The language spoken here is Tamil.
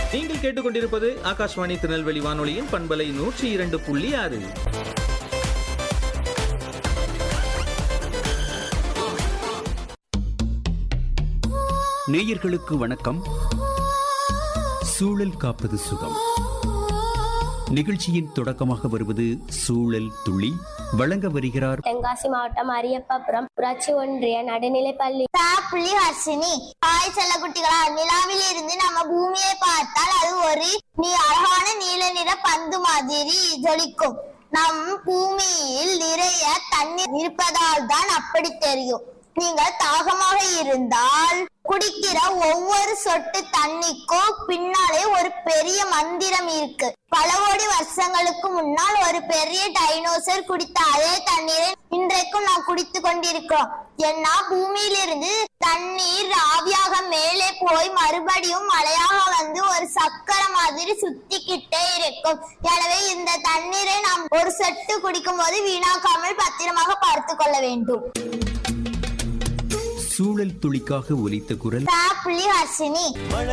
நீங்கள் கேட்டுக்கொண்டிருப்பது ஆகாஷ்வாணி திருநெல்வேலி வானொலியின் பண்பலை நூற்றி இரண்டு புள்ளி ஆறு நேயர்களுக்கு வணக்கம் சூழல் காப்பது சுகம் நிகழ்ச்சியின் தொடக்கமாக வருவது சூழல் துளி வழங்க வருகிறார் தென்காசி மாவட்டம் அரியப்பாபுரம் ஊராட்சி ஒன்றிய நடுநிலைப்பள்ளி புள்ளி ஹர்ஷினி ஹாய் செல்ல குட்டிகளா நிலாவில் இருந்து நம்ம பூமியை பார்த்தால் அது ஒரு நீ அழகான நீல நிற பந்து மாதிரி ஜொலிக்கும் நம் பூமியில் நிறைய தண்ணீர் இருப்பதால் தான் அப்படி தெரியும் நீங்கள் தாகமாக இருந்தால் குடிக்கிற ஒவ்வொரு சொட்டு தண்ணிக்கும் பின்னாலே ஒரு பெரிய மந்திரம் இருக்கு பல கோடி வருஷங்களுக்கு முன்னால் ஒரு பெரிய டைனோசர் குடித்த அதே தண்ணீரை இன்றைக்கும் நாம் குடித்து கொண்டிருக்கிறோம் ஏன்னா பூமியிலிருந்து தண்ணீர் ஆவியாக மேலே போய் மறுபடியும் மழையாக வந்து ஒரு சக்கரை மாதிரி சுத்திக்கிட்டே இருக்கும் எனவே இந்த தண்ணீரை நாம் ஒரு சொட்டு குடிக்கும் போது வீணாக்காமல் பத்திரமாக பார்த்து கொள்ள வேண்டும் சூழல் துளிக்காக ஒலித்த குரல் புள்ளி ஹர்ஷினி